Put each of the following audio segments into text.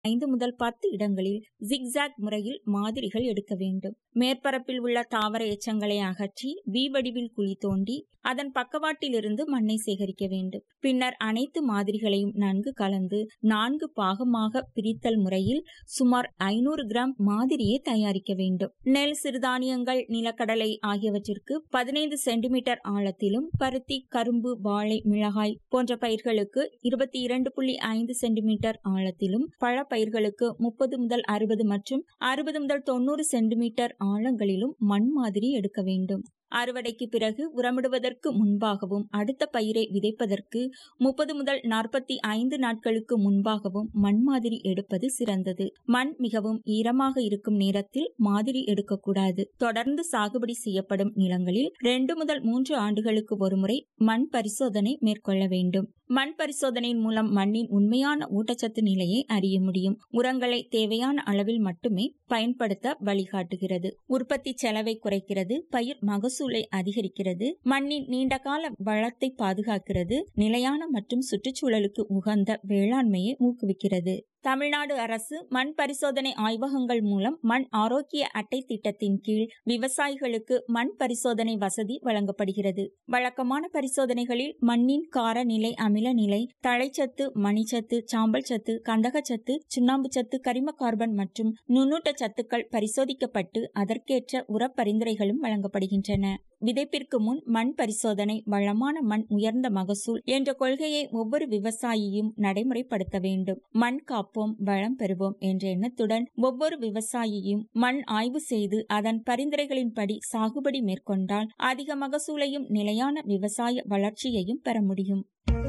ஐந்து முதல் பத்து இடங்களில் ஜிக்ஸாக் முறையில் மாதிரிகள் எடுக்க வேண்டும் மேற்பரப்பில் உள்ள தாவர எச்சங்களை அகற்றி வி வடிவில் குழி தோண்டி அதன் பக்கவாட்டிலிருந்து மண்ணை சேகரிக்க வேண்டும் பின்னர் அனைத்து மாதிரிகளையும் நன்கு கலந்து நான்கு பாகமாக பிரித்தல் முறையில் சுமார் ஐநூறு கிராம் மாதிரியை தயாரிக்க வேண்டும் நெல் சிறுதானியங்கள் நிலக்கடலை ஆகியவற்றிற்கு பதினைந்து சென்டிமீட்டர் ஆழத்திலும் பருத்தி கரும்பு வாழை மிளகாய் போன்ற பயிர்களுக்கு இருபத்தி இரண்டு புள்ளி ஐந்து சென்டிமீட்டர் ஆழத்திலும் பழப்பயிர்களுக்கு முப்பது முதல் அறுபது மற்றும் அறுபது முதல் தொண்ணூறு சென்டிமீட்டர் ஆழங்களிலும் மண் மாதிரி எடுக்க வேண்டும் அறுவடைக்கு பிறகு உரமிடுவதற்கு முன்பாகவும் அடுத்த பயிரை விதைப்பதற்கு முப்பது முதல் நாற்பத்தி ஐந்து நாட்களுக்கு முன்பாகவும் மண் மாதிரி எடுப்பது சிறந்தது மண் மிகவும் ஈரமாக இருக்கும் நேரத்தில் மாதிரி எடுக்கக்கூடாது தொடர்ந்து சாகுபடி செய்யப்படும் நிலங்களில் ரெண்டு முதல் மூன்று ஆண்டுகளுக்கு ஒருமுறை மண் பரிசோதனை மேற்கொள்ள வேண்டும் மண் பரிசோதனையின் மூலம் மண்ணின் உண்மையான ஊட்டச்சத்து நிலையை அறிய முடியும் உரங்களை தேவையான அளவில் மட்டுமே பயன்படுத்த வழிகாட்டுகிறது உற்பத்தி செலவை குறைக்கிறது பயிர் மகசூலை அதிகரிக்கிறது மண்ணின் நீண்டகால வளத்தை பாதுகாக்கிறது நிலையான மற்றும் சுற்றுச்சூழலுக்கு உகந்த வேளாண்மையை ஊக்குவிக்கிறது தமிழ்நாடு அரசு மண் பரிசோதனை ஆய்வகங்கள் மூலம் மண் ஆரோக்கிய அட்டை திட்டத்தின் கீழ் விவசாயிகளுக்கு மண் பரிசோதனை வசதி வழங்கப்படுகிறது வழக்கமான பரிசோதனைகளில் மண்ணின் கார நிலை அமில நிலை தழைச்சத்து மணிச்சத்து சாம்பல் சத்து கந்தகச்சத்து சுண்ணாம்பு சத்து கரிம கார்பன் மற்றும் நுண்ணூட்ட சத்துக்கள் பரிசோதிக்கப்பட்டு அதற்கேற்ற உர பரிந்துரைகளும் வழங்கப்படுகின்றன விதைப்பிற்கு முன் மண் பரிசோதனை வளமான மண் உயர்ந்த மகசூல் என்ற கொள்கையை ஒவ்வொரு விவசாயியும் நடைமுறைப்படுத்த வேண்டும் மண் காப்போம் வளம் பெறுவோம் என்ற எண்ணத்துடன் ஒவ்வொரு விவசாயியும் மண் ஆய்வு செய்து அதன் பரிந்துரைகளின்படி சாகுபடி மேற்கொண்டால் அதிக மகசூலையும் நிலையான விவசாய வளர்ச்சியையும் பெற முடியும்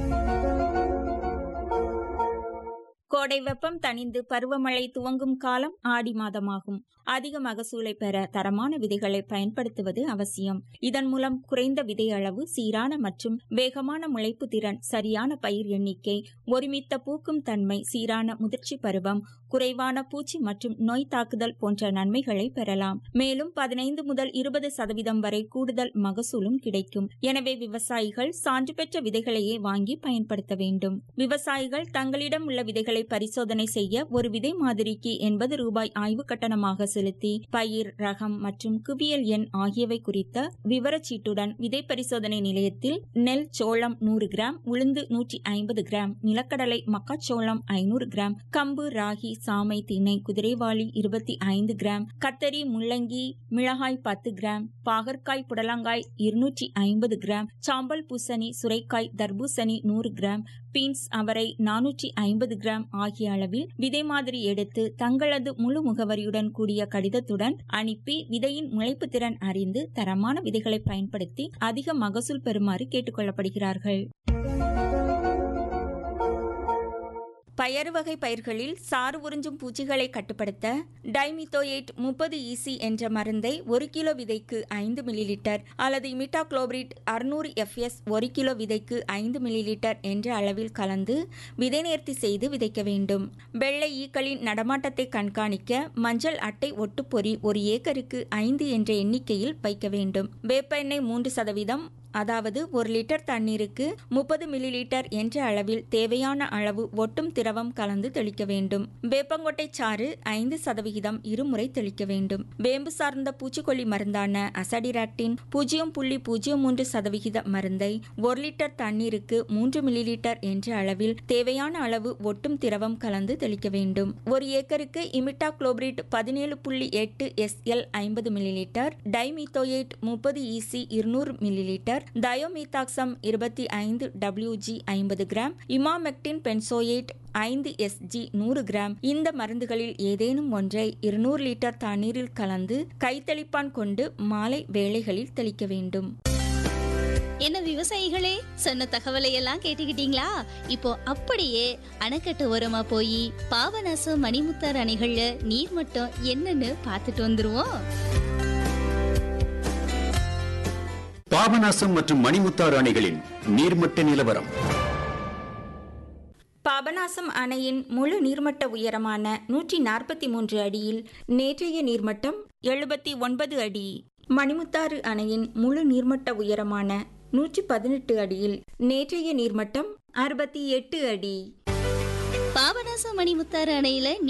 கோடை வெப்பம் தணிந்து பருவமழை துவங்கும் காலம் ஆடி மாதமாகும் அதிக மகசூலை பெற தரமான விதைகளை பயன்படுத்துவது அவசியம் இதன் மூலம் குறைந்த விதை அளவு சீரான மற்றும் வேகமான முளைப்பு திறன் சரியான பயிர் எண்ணிக்கை ஒருமித்த பூக்கும் தன்மை சீரான முதிர்ச்சி பருவம் குறைவான பூச்சி மற்றும் நோய் தாக்குதல் போன்ற நன்மைகளை பெறலாம் மேலும் பதினைந்து முதல் இருபது சதவீதம் வரை கூடுதல் மகசூலும் கிடைக்கும் எனவே விவசாயிகள் சான்று பெற்ற விதைகளையே வாங்கி பயன்படுத்த வேண்டும் விவசாயிகள் தங்களிடம் உள்ள விதைகளை பரிசோதனை செய்ய ஒரு விதை மாதிரிக்கு எண்பது ரூபாய் ஆய்வு கட்டணமாக செலுத்தி பயிர் ரகம் மற்றும் குவியல் எண் ஆகியவை குறித்த விவரச்சீட்டுடன் விதை பரிசோதனை நிலையத்தில் நெல் சோளம் நூறு கிராம் உளுந்து நூற்றி ஐம்பது கிராம் நிலக்கடலை மக்காச்சோளம் ஐநூறு கிராம் கம்பு ராகி சாமை திணை குதிரைவாளி இருபத்தி ஐந்து கிராம் கத்தரி முள்ளங்கி மிளகாய் பத்து கிராம் பாகற்காய் புடலங்காய் இருநூற்றி ஐம்பது கிராம் சாம்பல் பூசணி சுரைக்காய் தர்பூசணி நூறு கிராம் பீன்ஸ் அவரை நானூற்றி ஐம்பது கிராம் ஆகிய அளவில் விதை மாதிரி எடுத்து தங்களது முழு முகவரியுடன் கூடிய கடிதத்துடன் அனுப்பி விதையின் முளைப்பு திறன் அறிந்து தரமான விதைகளை பயன்படுத்தி அதிக மகசூல் பெறுமாறு கேட்டுக்கொள்ளப்படுகிறார்கள் பயறு வகை பயிர்களில் சாறு உறிஞ்சும் பூச்சிகளை கட்டுப்படுத்த டைமித்தோயேட் முப்பது ஈசி என்ற மருந்தை ஒரு கிலோ விதைக்கு ஐந்து மில்லி லிட்டர் அல்லது இமிட்டாக்ளோபிரிட் அறுநூறு எஃப்எஸ் ஒரு கிலோ விதைக்கு ஐந்து மில்லி லிட்டர் என்ற அளவில் கலந்து விதை நேர்த்தி செய்து விதைக்க வேண்டும் வெள்ளை ஈக்களின் நடமாட்டத்தை கண்காணிக்க மஞ்சள் அட்டை ஒட்டுப்பொறி ஒரு ஏக்கருக்கு ஐந்து என்ற எண்ணிக்கையில் வைக்க வேண்டும் வேப்ப எண்ணெய் மூன்று சதவீதம் அதாவது ஒரு லிட்டர் தண்ணீருக்கு முப்பது மில்லி லிட்டர் என்ற அளவில் தேவையான அளவு ஒட்டும் திரவம் கலந்து தெளிக்க வேண்டும் வேப்பங்கொட்டை சாறு ஐந்து சதவிகிதம் இருமுறை தெளிக்க வேண்டும் வேம்பு சார்ந்த பூச்சிக்கொல்லி மருந்தான அசடிராக்டின் பூஜ்ஜியம் புள்ளி பூஜ்ஜியம் மூன்று சதவிகித மருந்தை ஒரு லிட்டர் தண்ணீருக்கு மூன்று மில்லி லிட்டர் என்ற அளவில் தேவையான அளவு ஒட்டும் திரவம் கலந்து தெளிக்க வேண்டும் ஒரு ஏக்கருக்கு இமிட்டா குளோபிரிட் பதினேழு புள்ளி எட்டு எஸ்எல் ஐம்பது மில்லி லிட்டர் டைமித்தோயேட் முப்பது இசி இருநூறு மில்லி லிட்டர் டயோமீத்தாக்சம் இருபத்தி ஐந்து டபிள்யூஜி ஐம்பது கிராம் இமாமெக்டின் பென்சோயேட் ஐந்து எஸ்ஜி நூறு கிராம் இந்த மருந்துகளில் ஏதேனும் ஒன்றை இருநூறு லிட்டர் தண்ணீரில் கலந்து கைத்தளிப்பான் கொண்டு மாலை வேளைகளில் தெளிக்க வேண்டும் என்ன விவசாயிகளே சொன்ன தகவலை எல்லாம் கேட்டுக்கிட்டீங்களா இப்போ அப்படியே அணைக்கட்டு ஓரமா போய் பாபநாசம் மணிமுத்தார் அணைகள்ல நீர் மட்டம் என்னன்னு பார்த்துட்டு வந்துருவோம் பாபநாசம் மற்றும் மணிமுத்தாறு அணைகளின் நீர்மட்ட நிலவரம் பாபநாசம் அணையின் முழு நீர்மட்ட உயரமான நூற்றி நாற்பத்தி மூன்று அடியில் நேற்றைய நீர்மட்டம் எழுபத்தி ஒன்பது அடி மணிமுத்தாறு அணையின் முழு நீர்மட்ட உயரமான நூற்றி பதினெட்டு அடியில் நேற்றைய நீர்மட்டம் அறுபத்தி எட்டு அடி பாபநாசம் மணிமுத்தாறு அணையில